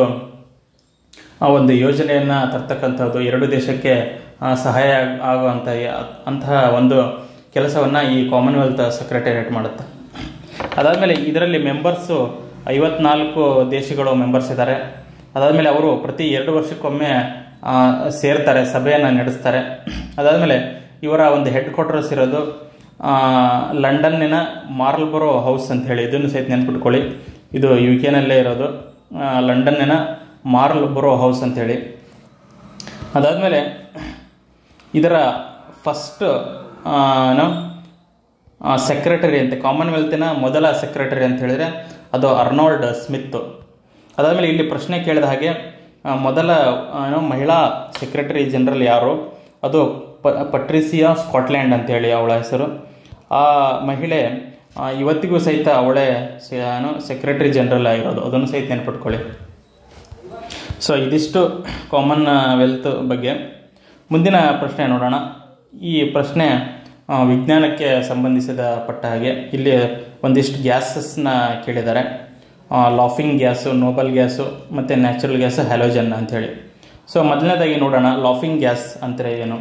ಆ ಒಂದು ಯೋಜನೆಯನ್ನು ತರ್ತಕ್ಕಂಥದ್ದು ಎರಡು ದೇಶಕ್ಕೆ ಆ, ಸಹಾಯ ಆಗುವಂಥ ಅಂತಹ ಒಂದು ಕೆಲಸವನ್ನು ಈ ಕಾಮನ್ವೆಲ್ತ್ ಸೆಕ್ರೆಟರಿಯೇಟ್ ಮಾಡುತ್ತೆ ಅದಾದಮೇಲೆ ಇದರಲ್ಲಿ ಮೆಂಬರ್ಸು ಐವತ್ನಾಲ್ಕು ದೇಶಗಳು ಮೆಂಬರ್ಸ್ ಇದ್ದಾರೆ ಅದಾದಮೇಲೆ ಅವರು ಪ್ರತಿ ಎರಡು ವರ್ಷಕ್ಕೊಮ್ಮೆ ಆ, ಸೇರ್ತಾರೆ ಸಭೆಯನ್ನು ನಡೆಸ್ತಾರೆ ಅದಾದಮೇಲೆ ಇವರ ಒಂದು ಹೆಡ್ ಕ್ವಾರ್ಟರ್ಸ್ ಇರೋದು ಆ, ಲಂಡನ್ನಿನ ಮಾರ್ಲ್ಬರೋ ಹೌಸ್ ಅಂತ ಹೇಳಿ ಇದನ್ನು ಸಹಿತ ನೆನ್ಪಿಟ್ಕೊಳ್ಳಿ ಇದು ಯು ಕೆನಲ್ಲೇ ಇರೋದು ಆ, ಲಂಡನ್ನಿನ ಮಾರ್ಲ್ ಬರೋ ಹೌಸ್ ಅಂತೇಳಿ ಅದಾದಮೇಲೆ ಇದರ ಫಸ್ಟ್ ಏನು ಸೆಕ್ರೆಟರಿ ಅಂತ ಕಾಮನ್ವೆಲ್ತಿನ ಮೊದಲ ಸೆಕ್ರೆಟರಿ ಅಂತ ಹೇಳಿದ್ರೆ ಅದು ಅರ್ನಾಲ್ಡ್ ಸ್ಮಿತ್ ಅದಾದಮೇಲೆ ಇಲ್ಲಿ ಪ್ರಶ್ನೆ ಕೇಳಿದ ಹಾಗೆ ಆ, ಮೊದಲ ಆ, ಏನು ಮಹಿಳಾ ಸೆಕ್ರೆಟರಿ ಜನರಲ್ ಯಾರು ಅದು ಪ ಪಟ್ರಿಸಿಯಾ ಸ್ಕಾಟ್ಲ್ಯಾಂಡ್ ಅಂತೇಳಿ ಅವಳ ಹೆಸರು ಆ ಮಹಿಳೆ ಆ, ಇವತ್ತಿಗೂ ಸಹಿತ ಅವಳೇ ಸ- ಏನು ಸೆಕ್ರೆಟರಿ ಜನರಲ್ ಆಗಿರೋದು ಅದನ್ನು ಸಹಿತ ನೆನ್ಪಿಟ್ಕೊಳ್ಳಿ ಸೊ ಇದಿಷ್ಟು ಕಾಮನ್ ವೆಲ್ತ್ ಬಗ್ಗೆ ಮುಂದಿನ ಪ್ರಶ್ನೆ ನೋಡೋಣ ಈ ಪ್ರಶ್ನೆ ಆ, ವಿಜ್ಞಾನಕ್ಕೆ ಸಂಬಂಧಿಸಿದ ಪಟ್ಟ ಹಾಗೆ ಇಲ್ಲಿ ಒಂದಿಷ್ಟು ಗ್ಯಾಸಸ್ನ ಕೇಳಿದ್ದಾರೆ ಲಾಫಿಂಗ್ ಗ್ಯಾಸು ನೋಬಲ್ ಗ್ಯಾಸು ಮತ್ತು ನ್ಯಾಚುರಲ್ ಗ್ಯಾಸು ಹ್ಯಾಲೋಜನ್ ಅಂಥೇಳಿ ಸೊ ಮೊದಲನೇದಾಗಿ ನೋಡೋಣ ಲಾಫಿಂಗ್ ಗ್ಯಾಸ್ ಅಂದರೆ ಏನು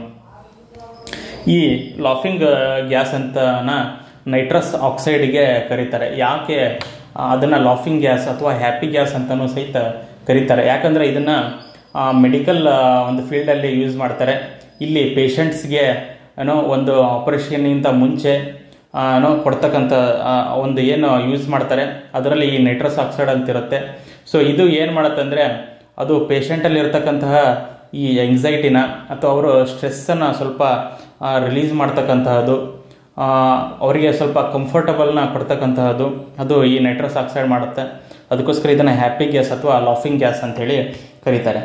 ಈ ಲಾಫಿಂಗ್ ಗ್ಯಾಸ್ ಅಂತನ ನೈಟ್ರಸ್ ಆಕ್ಸೈಡ್ಗೆ ಕರೀತಾರೆ ಯಾಕೆ ಅದನ್ನು ಲಾಫಿಂಗ್ ಗ್ಯಾಸ್ ಅಥವಾ ಹ್ಯಾಪಿ ಗ್ಯಾಸ್ ಅಂತಲೂ ಸಹಿತ ಕರೀತಾರೆ ಯಾಕಂದರೆ ಇದನ್ನು ಮೆಡಿಕಲ್ ಒಂದು ಫೀಲ್ಡಲ್ಲಿ ಯೂಸ್ ಮಾಡ್ತಾರೆ ಇಲ್ಲಿ ಪೇಷಂಟ್ಸ್ಗೆ ಏನೋ ಒಂದು ಆಪರೇಷನ್ಗಿಂತ ಮುಂಚೆ ಆ, ಏನೋ ಕೊಡ್ತಕ್ಕಂಥ ಆ, ಒಂದು ಏನು ಯೂಸ್ ಮಾಡ್ತಾರೆ ಅದರಲ್ಲಿ ಈ ನೈಟ್ರಸ್ ಆಕ್ಸೈಡ್ ಅಂತ ಇರುತ್ತೆ ಸೊ ಇದು ಏನು ಮಾಡುತ್ತಂದರೆ ಅದು ಪೇಷಂಟಲ್ಲಿ ಇರ್ತಕ್ಕಂತಹ ಈ ಎಂಗ್ಸೈಟಿನ ಅಥವಾ ಅವರು ಸ್ಟ್ರೆಸ್ಸನ್ನು ಸ್ವಲ್ಪ ರಿಲೀಸ್ ಮಾಡ್ತಕ್ಕಂತಹದ್ದು ಆ, ಅವರಿಗೆ ಸ್ವಲ್ಪ ಕಂಫರ್ಟಬಲ್ನ ಕೊಡ್ತಕ್ಕಂತಹದ್ದು ಅದು ಈ ನೈಟ್ರಸ್ ಆಕ್ಸೈಡ್ ಮಾಡುತ್ತೆ ಅದಕ್ಕೋಸ್ಕರ ಇದನ್ನು ಹ್ಯಾಪಿ ಗ್ಯಾಸ್ ಅಥವಾ ಲಾಫಿಂಗ್ ಗ್ಯಾಸ್ ಅಂತೇಳಿ ಕರೀತಾರೆ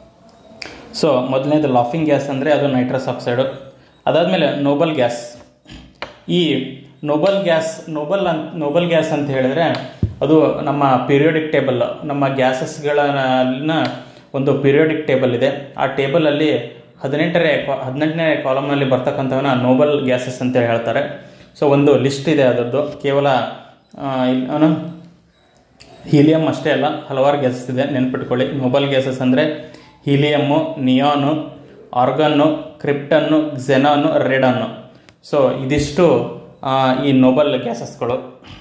ಸೊ ಮೊದಲನೇದು ಲಾಫಿಂಗ್ ಗ್ಯಾಸ್ ಅಂದರೆ ಅದು ನೈಟ್ರಸ್ ಆಕ್ಸೈಡು ಅದಾದಮೇಲೆ ನೋಬಲ್ ಗ್ಯಾಸ್ ಈ ನೋಬಲ್ ಗ್ಯಾಸ್ ನೋಬಲ್ ಅಂತ ನೋಬಲ್ ಗ್ಯಾಸ್ ಅಂತ ಹೇಳಿದ್ರೆ ಅದು ನಮ್ಮ ಪೀರಿಯೋಡಿಕ್ ಟೇಬಲ್ ನಮ್ಮ ಗ್ಯಾಸಸ್ಗಳನ್ನ ಒಂದು ಪೀರಿಯೋಡಿಕ್ ಟೇಬಲ್ ಇದೆ ಆ ಟೇಬಲಲ್ಲಿ ಹದಿನೆಂಟನೇ ಹದಿನೆಂಟನೇ ಕಾಲಮ್ನಲ್ಲಿ ಬರ್ತಕ್ಕಂಥವನ್ನ ನೋಬಲ್ ಗ್ಯಾಸಸ್ ಅಂತ ಹೇಳ್ತಾರೆ ಸೊ ಒಂದು ಲಿಸ್ಟ್ ಇದೆ ಅದರದ್ದು ಕೇವಲ ಆ, ಇಲ್- ಏನು ಹೀಲಿಯಂ ಅಷ್ಟೇ ಅಲ್ಲ ಹಲವಾರು ಗ್ಯಾಸಸ್ ಇದೆ ನೆನ್ಪಿಟ್ಕೊಳ್ಳಿ ನೋಬಲ್ ಗ್ಯಾಸಸ್ ಅಂದರೆ ಹೀಲಿಯಮ್ಮು ನಿಯಾನು ಆರ್ಗನ್ನು ಕ್ರಿಪ್ಟನ್ನು ಝೆನಾನು ರೆಡನ್ನು ಸೊ ಇದಿಷ್ಟು ಆ, ಈ ನೋಬಲ್ ಗ್ಯಾಸಸ್ಗಳು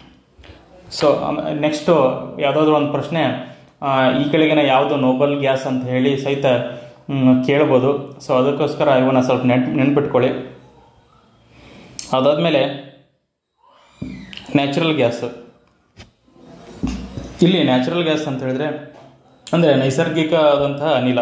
ಸೊ ನೆಕ್ಸ್ಟು ಯಾವುದಾದ್ರೂ ಒಂದು ಪ್ರಶ್ನೆ ಆ, ಈ ಕೆಳಗಿನ ಯಾವುದು ನೋಬಲ್ ಗ್ಯಾಸ್ ಅಂತ ಹೇಳಿ ಸಹಿತ ಮ್, ಕೇಳ್ಬೋದು ಸೊ ಅದಕ್ಕೋಸ್ಕರ ಇವನ್ನ ಸ್ವಲ್ಪ ನೆನ್ ನೆನ್ಪಿಟ್ಕೊಳ್ಳಿ ಅದಾದಮೇಲೆ ನ್ಯಾಚುರಲ್ ಗ್ಯಾಸು ಇಲ್ಲಿ ನ್ಯಾಚುರಲ್ ಗ್ಯಾಸ್ ಅಂತ ಹೇಳಿದ್ರೆ ಅಂದರೆ ನೈಸರ್ಗಿಕವಾದಂತಹ ಅನಿಲ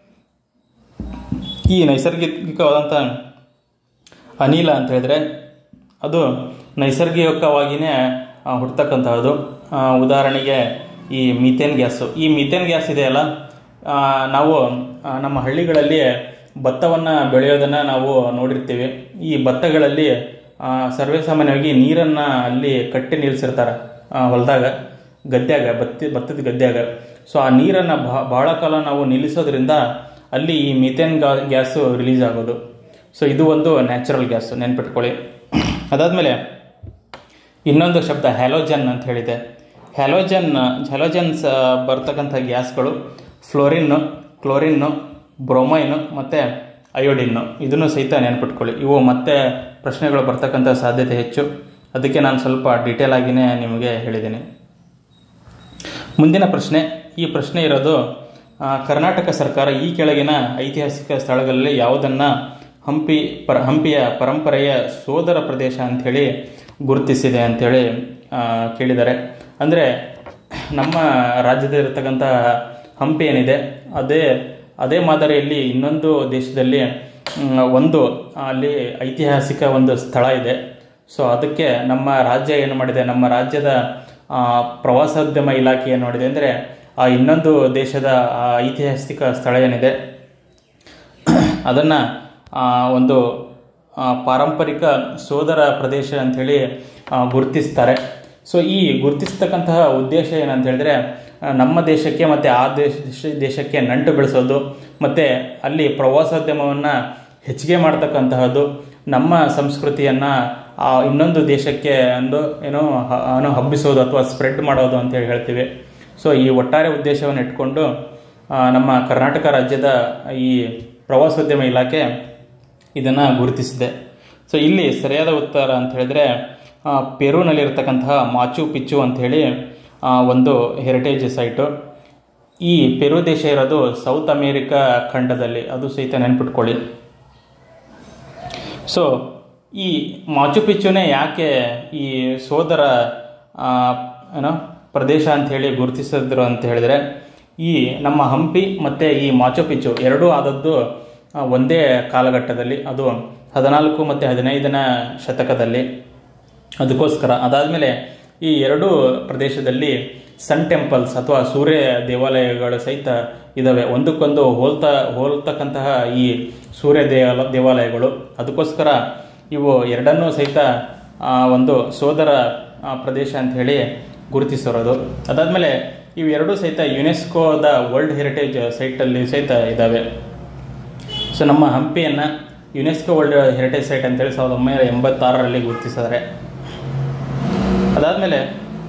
ಈ ನೈಸರ್ಗಿಕವಾದಂಥ ಅನಿಲ ಅಂತ ಹೇಳಿದ್ರೆ ಅದು ನೈಸರ್ಗಿಕವಾಗಿಯೇ ಆ, ಹುಟ್ಟತಕ್ಕಂತಹದ್ದು ಆ, ಉದಾಹರಣೆಗೆ ಈ ಮೀಥೇನ್ ಗ್ಯಾಸು ಈ ಮೀಥೇನ್ ಗ್ಯಾಸ್ ಇದೆಯಲ್ಲ ಆ, ನಾವು ಆ, ನಮ್ಮ ಹಳ್ಳಿಗಳಲ್ಲಿ ಭತ್ತವನ್ನು ಬೆಳೆಯೋದನ್ನು ನಾವು ನೋಡಿರ್ತೀವಿ ಈ ಭತ್ತಗಳಲ್ಲಿ ಆ, ಸರ್ವೇ ಸಾಮಾನ್ಯವಾಗಿ ನೀರನ್ನು ಅಲ್ಲಿ ಕಟ್ಟಿ ನಿಲ್ಲಿಸಿರ್ತಾರೆ ಹೊಲದಾಗ ಗದ್ಯಾಗ ಭತ್ತ ಭತ್ತದ ಗದ್ಯಾಗ ಸೊ ಆ ನೀರನ್ನು ಬಹಳ ಕಾಲ ನಾವು ನಿಲ್ಲಿಸೋದ್ರಿಂದ ಅಲ್ಲಿ ಈ ಮಿಥೇನ್ ಗಾ ಗ್ಯಾಸು ರಿಲೀಸ್ ಆಗೋದು ಸೊ ಇದು ಒಂದು ನ್ಯಾಚುರಲ್ ಗ್ಯಾಸ್ ನೆನ್ಪಿಟ್ಕೊಳ್ಳಿ ಅದಾದಮೇಲೆ ಇನ್ನೊಂದು ಶಬ್ದ ಹ್ಯಾಲೋಜನ್ ಅಂತ ಹೇಳಿದೆ ಹ್ಯಾಲೋಜನ್ ಹ್ಯಾಲೋಜನ್ಸ್ ಬರ್ತಕ್ಕಂಥ ಗ್ಯಾಸ್ಗಳು ಫ್ಲೋರಿನ್ನು ಕ್ಲೋರಿನ್ನು ಬ್ರೋಮೈನು ಮತ್ತು ಅಯೋಡಿನ್ನು ಇದನ್ನು ಸಹಿತ ನೆನ್ಪಿಟ್ಕೊಳ್ಳಿ ಇವು ಮತ್ತೆ ಪ್ರಶ್ನೆಗಳು ಬರ್ತಕ್ಕಂಥ ಸಾಧ್ಯತೆ ಹೆಚ್ಚು ಅದಕ್ಕೆ ನಾನು ಸ್ವಲ್ಪ ಡೀಟೇಲ್ ಆಗಿಯೇ ನಿಮಗೆ ಹೇಳಿದ್ದೀನಿ ಮುಂದಿನ ಪ್ರಶ್ನೆ ಈ ಪ್ರಶ್ನೆ ಇರೋದು ಆ, ಕರ್ನಾಟಕ ಸರ್ಕಾರ ಈ ಕೆಳಗಿನ ಐತಿಹಾಸಿಕ ಸ್ಥಳಗಳಲ್ಲಿ ಯಾವುದನ್ನು ಹಂಪಿ ಪರ ಹಂಪಿಯ ಪರಂಪರೆಯ ಸೋದರ ಪ್ರದೇಶ ಅಂಥೇಳಿ ಗುರುತಿಸಿದೆ ಅಂಥೇಳಿ ಆ, ಕೇಳಿದ್ದಾರೆ ಅಂದರೆ ನಮ್ಮ ರಾಜ್ಯದಲ್ಲಿರ್ತಕ್ಕಂಥ ಹಂಪಿ ಏನಿದೆ ಅದೇ ಅದೇ ಮಾದರಿಯಲ್ಲಿ ಇನ್ನೊಂದು ದೇಶದಲ್ಲಿ ಮ್, ಒಂದು ಅಲ್ಲಿ ಐತಿಹಾಸಿಕ ಒಂದು ಸ್ಥಳ ಇದೆ ಸೊ ಅದಕ್ಕೆ ನಮ್ಮ ರಾಜ್ಯ ಏನು ಮಾಡಿದೆ ನಮ್ಮ ರಾಜ್ಯದ ಆ, ಪ್ರವಾಸೋದ್ಯಮ ಇಲಾಖೆ ಏನು ಮಾಡಿದೆ ಅಂದರೆ ಆ ಇನ್ನೊಂದು ದೇಶದ ಆ ಐತಿಹಾಸಿಕ ಸ್ಥಳ ಏನಿದೆ ಅದನ್ನು ಒಂದು ಆ, ಪಾರಂಪರಿಕ ಸೋದರ ಪ್ರದೇಶ ಅಂಥೇಳಿ ಆ, ಗುರುತಿಸ್ತಾರೆ ಸೊ ಈ ಗುರುತಿಸ್ತಕ್ಕಂತಹ ಉದ್ದೇಶ ಏನಂತ ಹೇಳಿದ್ರೆ ಆ, ನಮ್ಮ ದೇಶಕ್ಕೆ ಮತ್ತು ಆ ದೇಶ ದೇಶಕ್ಕೆ ನಂಟು ಬೆಳೆಸೋದು ಮತ್ತು ಅಲ್ಲಿ ಪ್ರವಾಸೋದ್ಯಮವನ್ನು ಹೆಚ್ಚಿಗೆ ಮಾಡ್ತಕ್ಕಂತಹದ್ದು ನಮ್ಮ ಸಂಸ್ಕೃತಿಯನ್ನು ಆ ಇನ್ನೊಂದು ದೇಶಕ್ಕೆ ಒಂದು ಏನೋ ಹ- ಏನೋ ಹಬ್ಬಿಸೋದು ಅಥವಾ ಸ್ಪ್ರೆಡ್ ಮಾಡೋದು ಅಂತೇಳಿ ಹೇಳ್ತೀವಿ ಸೊ ಈ ಒಟ್ಟಾರೆ ಉದ್ದೇಶವನ್ನು ಇಟ್ಕೊಂಡು ಆ, ನಮ್ಮ ಕರ್ನಾಟಕ ರಾಜ್ಯದ ಈ ಪ್ರವಾಸೋದ್ಯಮ ಇಲಾಖೆ ಇದನ್ನು ಗುರುತಿಸಿದೆ ಸೊ ಇಲ್ಲಿ ಸರಿಯಾದ ಉತ್ತರ ಅಂತ ಹೇಳಿದ್ರೆ ಆ, ಪೆರೂನಲ್ಲಿರ್ತಕ್ಕಂತಹ ಮಾಚು ಪಿಚ್ಚು ಅಂಥೇಳಿ ಆ, ಒಂದು ಹೆರಿಟೇಜ್ ಸೈಟು ಈ ಪೆರು ದೇಶ ಇರೋದು ಸೌತ್ ಅಮೇರಿಕಾ ಖಂಡದಲ್ಲಿ ಅದು ಸಹಿತ ನೆನ್ಪಿಟ್ಕೊಳ್ಳಿ ಸೊ ಈ ಮಾಚು ಪಿಚ್ಚುನೇ ಯಾಕೆ ಈ ಸೋದರ ಆ, ಏನೋ ಪ್ರದೇಶ ಅಂತ ಹೇಳಿ ಗುರುತಿಸಿದ್ರು ಅಂತ ಹೇಳಿದ್ರೆ ಈ ನಮ್ಮ ಹಂಪಿ ಮತ್ತು ಈ ಮಾಚು ಪಿಚ್ಚು ಎರಡೂ ಆದದ್ದು ಆ, ಒಂದೇ ಕಾಲಘಟ್ಟದಲ್ಲಿ ಅದು ಹದಿನಾಲ್ಕು ಮತ್ತು ಹದಿನೈದನೇ ಶತಕದಲ್ಲಿ ಅದಕ್ಕೋಸ್ಕರ ಅದಾದಮೇಲೆ ಈ ಎರಡೂ ಪ್ರದೇಶದಲ್ಲಿ ಸನ್ ಟೆಂಪಲ್ಸ್ ಅಥವಾ ಸೂರ್ಯ ದೇವಾಲಯಗಳು ಸಹಿತ ಇದ್ದಾವೆ ಒಂದಕ್ಕೊಂದು ಹೋಲ್ತಾ ಹೋಲ್ತಕ್ಕಂತಹ ಈ ಸೂರ್ಯ ದೇವಾಲ ದೇವಾಲಯಗಳು ಅದಕ್ಕೋಸ್ಕರ ಇವು ಎರಡನ್ನೂ ಸಹಿತ ಆ, ಒಂದು ಸೋದರ ಆ, ಪ್ರದೇಶ ಅಂತ ಹೇಳಿ ಗುರುತಿಸಿರೋದು ಅದಾದಮೇಲೆ ಇವೆರಡೂ ಸಹಿತ ಯುನೆಸ್ಕೋದ ವರ್ಲ್ಡ್ ಹೆರಿಟೇಜ್ ಸೈಟಲ್ಲಿ ಸಹಿತ ಇದ್ದಾವೆ ಸೊ ನಮ್ಮ ಹಂಪಿಯನ್ನು ಯುನೆಸ್ಕೋ ವರ್ಲ್ಡ್ ಹೆರಿಟೇಜ್ ಸೈಟ್ ಅಂತೇಳಿ ಸಾವಿರದ ಒಂಬೈನೂರ ಎಂಬತ್ತಾರರಲ್ಲಿ ಗುರುತಿಸಿದ್ದಾರೆ ಅದಾದಮೇಲೆ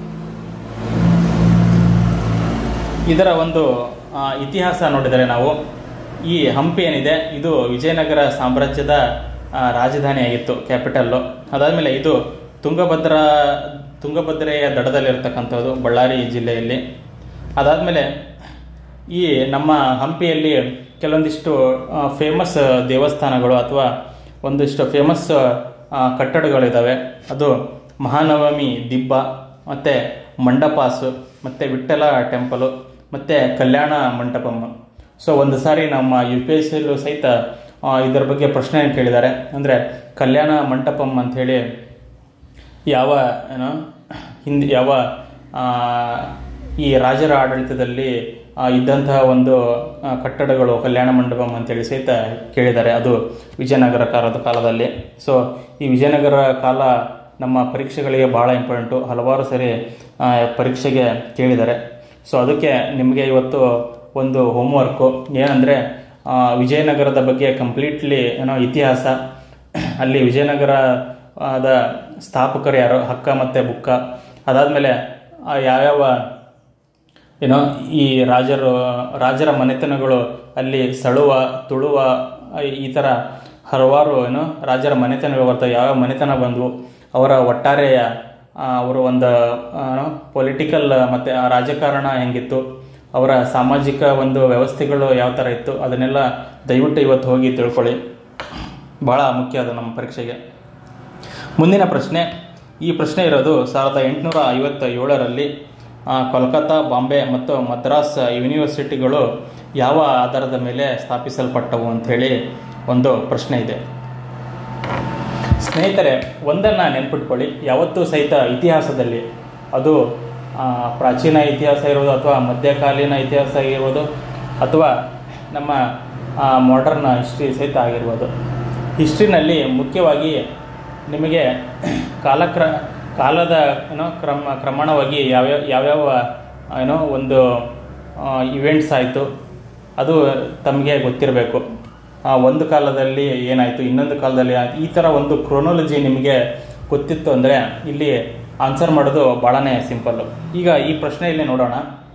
ಇದರ ಒಂದು ಆ, ಇತಿಹಾಸ ನೋಡಿದರೆ ನಾವು ಈ ಹಂಪಿ ಏನಿದೆ ಇದು ವಿಜಯನಗರ ಸಾಮ್ರಾಜ್ಯದ ಆ, ರಾಜಧಾನಿಯಾಗಿತ್ತು ಕ್ಯಾಪಿಟಲ್ಲು ಅದಾದಮೇಲೆ ಇದು ತುಂಗಭದ್ರಾ ತುಂಗಭದ್ರೆಯ ದಡದಲ್ಲಿರ್ತಕ್ಕಂಥದ್ದು ಬಳ್ಳಾರಿ ಜಿಲ್ಲೆಯಲ್ಲಿ ಅದಾದಮೇಲೆ ಈ ನಮ್ಮ ಹಂಪಿಯಲ್ಲಿ ಕೆಲವೊಂದಿಷ್ಟು ಫೇಮಸ್ ದೇವಸ್ಥಾನಗಳು ಅಥವಾ ಒಂದಿಷ್ಟು ಫೇಮಸ್ ಕಟ್ಟಡಗಳಿದ್ದಾವೆ ಅದು ಮಹಾನವಮಿ ದಿಬ್ಬ ಮತ್ತು ಮಂಡಪಾಸು ಮತ್ತು ವಿಠ್ಠಲ ಟೆಂಪಲು ಮತ್ತು ಕಲ್ಯಾಣ ಮಂಟಪಂ ಸೊ ಒಂದು ಸಾರಿ ನಮ್ಮ ಯು ಪಿ ಎಸ್ ಸಿಯಲ್ಲೂ ಸಹಿತ ಆ, ಇದರ ಬಗ್ಗೆ ಪ್ರಶ್ನೆ ಕೇಳಿದ್ದಾರೆ ಅಂದರೆ ಕಲ್ಯಾಣ ಮಂಟಪಂ ಅಂಥೇಳಿ ಯಾವ ಏನೋ ಹಿಂದೆ ಯಾವ ಆ, ಈ ರಾಜರ ಆಡಳಿತದಲ್ಲಿ ಆ, ಇದ್ದಂತಹ ಒಂದು ಆ, ಕಟ್ಟಡಗಳು ಕಲ್ಯಾಣ ಮಂಟಪಂ ಅಂತೇಳಿ ಸಹಿತ ಕೇಳಿದ್ದಾರೆ ಅದು ವಿಜಯನಗರ ಕಾಲದ ಕಾಲದಲ್ಲಿ ಸೊ ಈ ವಿಜಯನಗರ ಕಾಲ ನಮ್ಮ ಪರೀಕ್ಷೆಗಳಿಗೆ ಭಾಳ ಇಂಪಾರ್ಟೆಂಟು ಹಲವಾರು ಸರಿ ಆ, ಪರೀಕ್ಷೆಗೆ ಕೇಳಿದ್ದಾರೆ ಸೊ ಅದಕ್ಕೆ ನಿಮಗೆ ಇವತ್ತು ಒಂದು ಹೋಮ್ವರ್ಕು ಏನಂದರೆ ವಿಜಯನಗರದ ಬಗ್ಗೆ ಕಂಪ್ಲೀಟ್ಲಿ ಏನೋ ಇತಿಹಾಸ ಅಲ್ಲಿ ವಿಜಯನಗರ ಆದ ಸ್ಥಾಪಕರು ಯಾರು ಹಕ್ಕ ಮತ್ತು ಬುಕ್ಕ ಅದಾದಮೇಲೆ ಯಾವ್ಯಾವ ಏನೋ ಈ ರಾಜರು ರಾಜರ ಮನೆತನಗಳು ಅಲ್ಲಿ ಸಳುವ ತುಳುವ ಈ ಥರ ಹಲವಾರು ಏನು ರಾಜರ ಮನೆತನಗಳು ಬರ್ತವೆ ಯಾವ ಮನೆತನ ಬಂದವು ಅವರ ಒಟ್ಟಾರೆಯ ಆ, ಅವರ ಒಂದು ಪೊಲಿಟಿಕಲ್ ಮತ್ತು ರಾಜಕಾರಣ ಹೆಂಗಿತ್ತು ಅವರ ಸಾಮಾಜಿಕ ಒಂದು ವ್ಯವಸ್ಥೆಗಳು ಯಾವ ಥರ ಇತ್ತು ಅದನ್ನೆಲ್ಲ ದಯವಿಟ್ಟು ಇವತ್ತು ಹೋಗಿ ತಿಳ್ಕೊಳ್ಳಿ ಭಾಳ ಮುಖ್ಯ ಅದು ನಮ್ಮ ಪರೀಕ್ಷೆಗೆ ಮುಂದಿನ ಪ್ರಶ್ನೆ ಈ ಪ್ರಶ್ನೆ ಇರೋದು ಸಾವಿರದ ಎಂಟುನೂರ ಐವತ್ತ ಏಳರಲ್ಲಿ ಆ, ಕೋಲ್ಕತ್ತಾ ಬಾಂಬೆ ಮತ್ತು ಮದ್ರಾಸ್ ಯೂನಿವರ್ಸಿಟಿಗಳು ಯಾವ ಆಧಾರದ ಮೇಲೆ ಸ್ಥಾಪಿಸಲ್ಪಟ್ಟವು ಅಂಥೇಳಿ ಒಂದು ಪ್ರಶ್ನೆ ಇದೆ ಸ್ನೇಹಿತರೆ ಒಂದನ್ನು ನೆನ್ಪಿಟ್ಕೊಳ್ಳಿ ಯಾವತ್ತೂ ಸಹಿತ ಇತಿಹಾಸದಲ್ಲಿ ಅದು ಆ, ಪ್ರಾಚೀನ ಇತಿಹಾಸ ಇರೋದು ಅಥವಾ ಮಧ್ಯಕಾಲೀನ ಇತಿಹಾಸ ಆಗಿರ್ಬೋದು ಅಥವಾ ನಮ್ಮ ಮಾಡರ್ನ್ ಹಿಸ್ಟ್ರಿ ಸಹಿತ ಆಗಿರ್ಬೋದು ಹಿಸ್ಟ್ರಿನಲ್ಲಿ ಮುಖ್ಯವಾಗಿ ನಿಮಗೆ ಕಾಲಕ್ರ ಕಾಲದ ಏನೋ ಕ್ರಮ ಕ್ರಮಣವಾಗಿ ಯಾವ್ಯಾವ ಯಾವ್ಯಾವ ಏನೋ ಒಂದು ಇವೆಂಟ್ಸ್ ಆಯಿತು ಅದು ತಮಗೆ ಗೊತ್ತಿರಬೇಕು ಆ, ಒಂದು ಕಾಲದಲ್ಲಿ ಏನಾಯಿತು ಇನ್ನೊಂದು ಕಾಲದಲ್ಲಿ ಆಯ್ತು ಈ ಥರ ಒಂದು ಕ್ರೋನಾಲಜಿ ನಿಮಗೆ ಗೊತ್ತಿತ್ತು ಅಂದರೆ ಇಲ್ಲಿ ಆನ್ಸರ್ ಮಾಡೋದು ಭಾಳನೇ ಸಿಂಪಲ್ಲು ಈಗ ಈ ಪ್ರಶ್ನೆಯಲ್ಲಿ ನೋಡೋಣ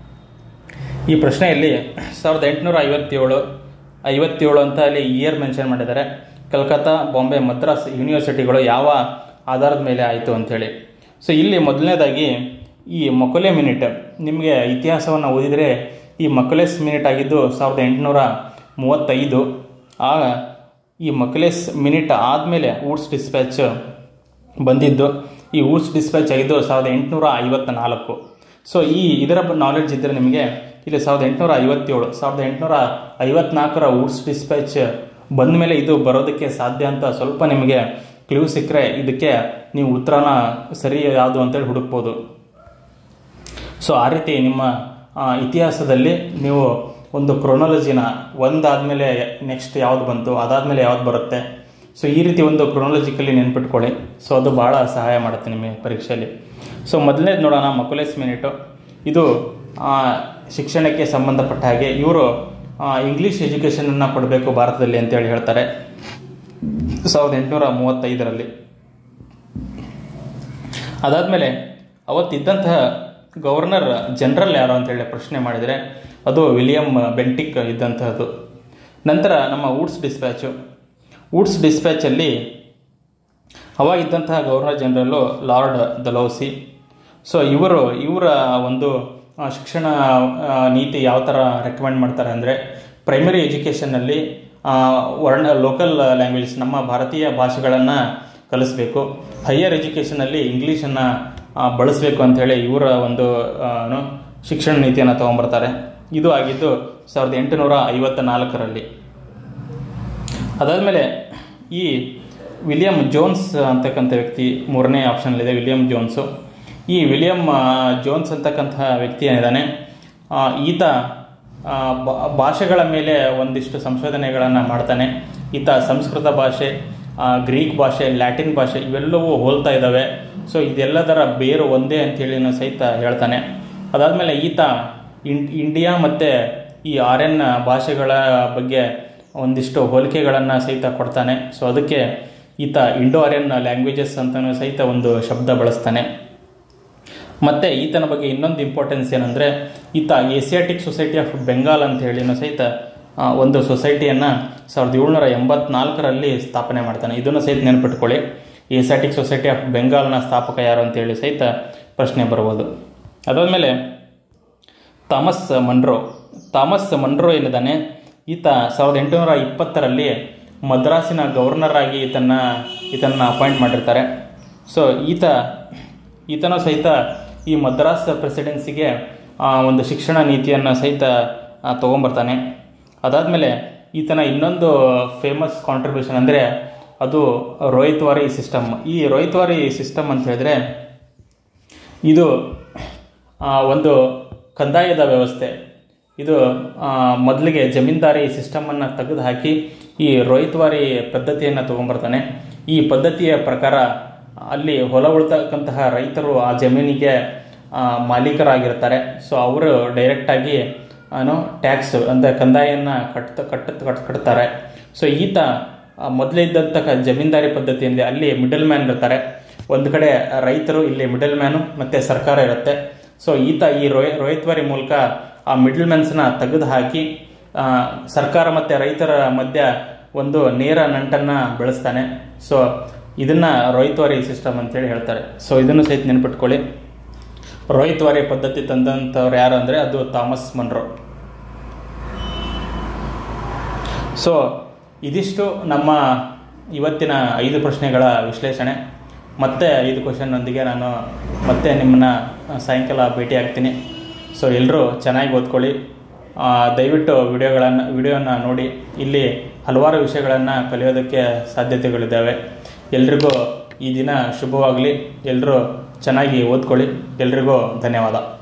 ಈ ಪ್ರಶ್ನೆಯಲ್ಲಿ ಸಾವಿರದ ಎಂಟುನೂರ ಐವತ್ತೇಳು ಐವತ್ತೇಳು ಅಂತ ಅಲ್ಲಿ ಇಯರ್ ಮೆನ್ಷನ್ ಮಾಡಿದ್ದಾರೆ ಕಲ್ಕತ್ತಾ ಬಾಂಬೆ ಮದ್ರಾಸ್ ಯೂನಿವರ್ಸಿಟಿಗಳು ಯಾವ ಆಧಾರದ ಮೇಲೆ ಆಯಿತು ಅಂಥೇಳಿ ಸೊ ಇಲ್ಲಿ ಮೊದಲನೇದಾಗಿ ಈ ಮಕೊಲೆ ಮಿನಿಟ್ ನಿಮಗೆ ಇತಿಹಾಸವನ್ನು ಓದಿದರೆ ಈ ಮಕೊಲೆಸ್ ಮಿನಿಟ್ ಆಗಿದ್ದು ಸಾವಿರದ ಎಂಟುನೂರ ಮೂವತ್ತೈದು ಆ ಈ ಮಕ್ಲೇಸ್ ಮಿನಿಟ್ ಆದಮೇಲೆ ಊಡ್ಸ್ ಡಿಸ್ಪ್ಯಾಚ್ ಬಂದಿದ್ದು ಈ ಊಡ್ಸ್ ಡಿಸ್ಪ್ಯಾಚ್ ಐದು ಸಾವಿರದ ಎಂಟುನೂರ ಐವತ್ತ ನಾಲ್ಕು ಸೊ ಈ ಇದರ ನಾಲೆಡ್ಜ್ ಇದ್ದರೆ ನಿಮಗೆ ಇಲ್ಲಿ ಸಾವಿರದ ಎಂಟುನೂರ ಐವತ್ತೇಳು ಸಾವಿರದ ಎಂಟುನೂರ ಐವತ್ನಾಲ್ಕರ ಊಡ್ಸ್ ಡಿಸ್ಪ್ಯಾಚ್ ಬಂದ ಮೇಲೆ ಇದು ಬರೋದಕ್ಕೆ ಸಾಧ್ಯ ಅಂತ ಸ್ವಲ್ಪ ನಿಮಗೆ ಕ್ಲೂ ಸಿಕ್ಕರೆ ಇದಕ್ಕೆ ನೀವು ಉತ್ತರನ ಸರಿ ಯಾವುದು ಅಂತೇಳಿ ಹುಡುಕ್ಬೋದು ಸೊ ಆ ರೀತಿ ನಿಮ್ಮ ಆ, ಇತಿಹಾಸದಲ್ಲಿ ನೀವು ಒಂದು ಕ್ರೊನಾಲಜಿನ ಒಂದಾದಮೇಲೆ ನೆಕ್ಸ್ಟ್ ಯಾವ್ದು ಬಂತು ಅದಾದಮೇಲೆ ಯಾವ್ದು ಬರುತ್ತೆ ಸೊ ಈ ರೀತಿ ಒಂದು ಕ್ರೊನಾಲಜಿಕಲಿ ನೆನ್ಪಿಟ್ಕೊಳ್ಳಿ ಸೊ ಅದು ಭಾಳ ಸಹಾಯ ಮಾಡುತ್ತೆ ನಿಮಗೆ ಪರೀಕ್ಷೆಯಲ್ಲಿ ಸೊ ಮೊದಲನೇದು ನೋಡೋಣ ಮಕುಲೇಸ್ ಮಿನಿಟು ಇದು ಆ, ಶಿಕ್ಷಣಕ್ಕೆ ಸಂಬಂಧಪಟ್ಟ ಹಾಗೆ ಇವರು ಇಂಗ್ಲೀಷ್ ಎಜುಕೇಷನನ್ನು ಕೊಡಬೇಕು ಭಾರತದಲ್ಲಿ ಅಂತೇಳಿ ಹೇಳ್ತಾರೆ ಸಾವಿರದ ಎಂಟುನೂರ ಮೂವತ್ತೈದರಲ್ಲಿ ಅದಾದಮೇಲೆ ಅವತ್ತಿದ್ದಂತಹ ಗವರ್ನರ್ ಜನರಲ್ ಯಾರು ಅಂತೇಳಿ ಪ್ರಶ್ನೆ ಮಾಡಿದರೆ ಅದು ವಿಲಿಯಂ ಬೆಂಟಿಕ್ ಇದ್ದಂತಹದ್ದು ನಂತರ ನಮ್ಮ ಊಡ್ಸ್ ಡಿಸ್ಪ್ಯಾಚು ಊಡ್ಸ್ ಡಿಸ್ಪ್ಯಾಚಲ್ಲಿ ಅವಾಗಿದ್ದಂತಹ governor general Lord Dalhousie so ಇವರು ಇವರ ಒಂದು ಆ, ಶಿಕ್ಷಣ ಆ, ನೀತಿ ಯಾವ ಥರ ರೆಕಮೆಂಡ್ ಮಾಡ್ತಾರೆ ಅಂದರೆ ಪ್ರೈಮರಿ ಎಜುಕೇಷನ್ನಲ್ಲಿ ವರ್ಣ ಲೋಕಲ್ ಲ್ಯಾಂಗ್ವೇಜಸ್ ನಮ್ಮ ಭಾರತೀಯ ಭಾಷೆಗಳನ್ನು ಕಲಿಸ್ಬೇಕು ಹೈಯರ್ ಎಜುಕೇಷನಲ್ಲಿ ಇಂಗ್ಲೀಷನ್ನು ಬಳಸಬೇಕು ಅಂಥೇಳಿ ಇವರ ಒಂದು ಆ, ಏನು, ಶಿಕ್ಷಣ ನೀತಿಯನ್ನು ತೊಗೊಂಬರ್ತಾರೆ ಇದು ಆಗಿದ್ದು ಸಾವಿರದ ಎಂಟುನೂರ ಐವತ್ತ ನಾಲ್ಕರಲ್ಲಿ ಅದಾದಮೇಲೆ ಈ ವಿಲಿಯಂ ಜೋನ್ಸ್ ಅಂತಕ್ಕಂಥ ವ್ಯಕ್ತಿ ಮೂರನೇ ಆಪ್ಷನಲ್ಲಿದೆ ವಿಲಿಯಂ ಜೋನ್ಸು ಈ ವಿಲಿಯಂ ಆ, ಜೋನ್ಸ್ ಅಂತಕ್ಕಂತಹ ವ್ಯಕ್ತಿ ಏನಿದ್ದಾನೆ ಆ, ಈತ ಆ, ಬ- ಭಾಷೆಗಳ ಮೇಲೆ ಒಂದಿಷ್ಟು ಸಂಶೋಧನೆಗಳನ್ನು ಮಾಡ್ತಾನೆ ಈತ ಸಂಸ್ಕೃತ ಭಾಷೆ ಆ, ಗ್ರೀಕ್ ಭಾಷೆ ಲ್ಯಾಟಿನ್ ಭಾಷೆ ಇವೆಲ್ಲವೂ ಹೋಲ್ತಾ ಇದ್ದಾವೆ ಸೊ ಇದೆಲ್ಲದರ ಬೇರು ಒಂದೇ ಅಂತೇಳಿನೂ ಸಹಿತ ಹೇಳ್ತಾನೆ ಅದಾದಮೇಲೆ ಈತ ಇನ್ ಇಂಡಿಯಾ ಮತ್ತು ಈ ಆರ್ಯನ್ ಭಾಷೆಗಳ ಬಗ್ಗೆ ಒಂದಿಷ್ಟು ಹೋಲಿಕೆಗಳನ್ನು ಸಹಿತ ಕೊಡ್ತಾನೆ ಸೊ ಅದಕ್ಕೆ ಈತ ಇಂಡೋ ಆರ್ಯನ್ ಲ್ಯಾಂಗ್ವೇಜಸ್ ಅಂತಲೂ ಸಹಿತ ಒಂದು ಶಬ್ದ ಬಳಸ್ತಾನೆ ಮತ್ತು ಈತನ ಬಗ್ಗೆ ಇನ್ನೊಂದು ಇಂಪಾರ್ಟೆನ್ಸ್ ಏನಂದರೆ ಈತ ಏಸಿಯಾಟಿಕ್ ಸೊಸೈಟಿ ಆಫ್ ಬೆಂಗಾಲ್ ಅಂತ ಹೇಳಿನೂ ಸಹಿತ ಆ, ಒಂದು ಸೊಸೈಟಿಯನ್ನು ಸಾವಿರದ ಏಳ್ನೂರ ಎಂಬತ್ನಾಲ್ಕರಲ್ಲಿ ಸ್ಥಾಪನೆ ಮಾಡ್ತಾನೆ ಇದನ್ನು ಸಹಿತ ನೆನಪಿಟ್ಕೊಳ್ಳಿ ಏಸಿಯಾಟಿಕ್ ಸೊಸೈಟಿ ಆಫ್ ಬೆಂಗಾಲ್ನ ಸ್ಥಾಪಕ ಯಾರು ಅಂತೇಳಿ ಸಹಿತ ಪ್ರಶ್ನೆ ಬರ್ಬೋದು ಅದಾದಮೇಲೆ ಥಾಮಸ್ ಮನ್ರೋ ಥಾಮಸ್ ಮನ್ರೋ ಏನಿದ್ದಾನೆ ಈತ ಸಾವಿರದ ಎಂಟುನೂರ ಇಪ್ಪತ್ತರಲ್ಲಿ ಮದ್ರಾಸಿನ ಗವರ್ನರ್ ಆಗಿ ಈತನ್ನ ಈತನ್ನ ಅಪಾಯಿಂಟ್ ಮಾಡಿರ್ತಾರೆ ಸೊ ಈತ ಈತನೂ ಸಹಿತ ಈ ಮದ್ರಾಸ್ ಪ್ರೆಸಿಡೆನ್ಸಿಗೆ ಆ, ಒಂದು ಶಿಕ್ಷಣ ನೀತಿಯನ್ನು ಸಹಿತ ಆ, ತೊಗೊಂಬರ್ತಾನೆ ಅದಾದಮೇಲೆ ಈತನ ಇನ್ನೊಂದು ಫೇಮಸ್ ಕಾಂಟ್ರಿಬ್ಯೂಷನ್ ಅಂದರೆ ಅದು ರೋಹಿತ್ವಾರಿ ಸಿಸ್ಟಮ್ ಈ ರೋಹಿತ್ವಾರಿ ಸಿಸ್ಟಮ್ ಅಂತ ಹೇಳಿದ್ರೆ ಇದು ಆ, ಒಂದು ಕಂದಾಯದ ವ್ಯವಸ್ಥೆ ಇದು ಆ, ಮೊದಲಿಗೆ ಜಮೀನ್ದಾರಿ ಸಿಸ್ಟಮನ್ನು ತೆಗೆದು ಹಾಕಿ ಈ ರೋಹಿತ್ವಾರಿ ಪದ್ಧತಿಯನ್ನು ತೊಗೊಂಬರ್ತಾನೆ ಈ ಪದ್ಧತಿಯ ಪ್ರಕಾರ ಅಲ್ಲಿ ಹೊಲ ಉಳ್ತಕ್ಕಂತಹ ರೈತರು ಆ ಜಮೀನಿಗೆ ಆ, ಮಾಲೀಕರಾಗಿರ್ತಾರೆ ಸೊ ಅವರು ಡೈರೆಕ್ಟಾಗಿ ಏನು ಟ್ಯಾಕ್ಸ್ ಅಂದರೆ ಕಂದಾಯವನ್ನು ಕಟ್ತ ಕಟ್ಟ ಕಟ್ ಕಟ್ತಾರೆ ಸೊ ಈತ ಆ, ಮೊದಲೇ ಇದ್ದಂತಹ ಜಮೀನ್ದಾರಿ ಪದ್ಧತಿ ಏನಿದೆ ಅಲ್ಲಿ ಮಿಡಲ್ ಮ್ಯಾನ್ ಇರ್ತಾರೆ ಒಂದು ಕಡೆ ರೈತರು ಇಲ್ಲಿ ಮಿಡಲ್ ಮ್ಯಾನು ಮತ್ತು ಸರ್ಕಾರ ಇರುತ್ತೆ ಸೊ ಈತ ಈ ರೋಯ ರೋಹಿತ್ವಾರಿ ಮೂಲಕ ಆ ಮಿಡಲ್ ಮ್ಯಾನ್ಸ್ನ ತೆಗೆದು ಹಾಕಿ ಆ, ಸರ್ಕಾರ ಮತ್ತು ರೈತರ ಮಧ್ಯ ಒಂದು ನೇರ ನಂಟನ್ನು ಬೆಳೆಸ್ತಾನೆ ಸೊ ಇದನ್ನ ರೋಹಿತ್ವಾರಿ ಸಿಸ್ಟಮ್ ಅಂತೇಳಿ ಹೇಳ್ತಾರೆ ಸೊ ಇದನ್ನು ಸಹಿತ ನೆನ್ಪಿಟ್ಕೊಳ್ಳಿ ರೋಹಿತ್ವಾರಿ ಪದ್ಧತಿ ತಂದಂಥವ್ರು ಯಾರು ಅಂದರೆ ಅದು ಥಾಮಸ್ ಮನ್ರೋ ಸೊ ಇದಿಷ್ಟು ನಮ್ಮ ಇವತ್ತಿನ ಐದು ಪ್ರಶ್ನೆಗಳ ವಿಶ್ಲೇಷಣೆ ಮತ್ತೆ ಐದು ಕ್ವಶನ್ನೊಂದಿಗೆ ನಾನು ಮತ್ತೆ ನಿಮ್ಮನ್ನ ಸಾಯಂಕಾಲ ಭೇಟಿ ಆಗ್ತೀನಿ ಸೊ ಎಲ್ಲರೂ ಚೆನ್ನಾಗಿ ಓದ್ಕೊಳ್ಳಿ ಆ, ದಯವಿಟ್ಟು ವಿಡಿಯೋಗಳನ್ನು ವಿಡಿಯೋನ ನೋಡಿ ಇಲ್ಲಿ ಹಲವಾರು ವಿಷಯಗಳನ್ನು ಕಲಿಯೋದಕ್ಕೆ ಸಾಧ್ಯತೆಗಳಿದ್ದಾವೆ ಎಲ್ರಿಗೂ ಈ ದಿನ ಶುಭವಾಗಲಿ ಎಲ್ಲರೂ ಚೆನ್ನಾಗಿ ಓದ್ಕೊಳ್ಳಿ ಎಲ್ರಿಗೂ ಧನ್ಯವಾದ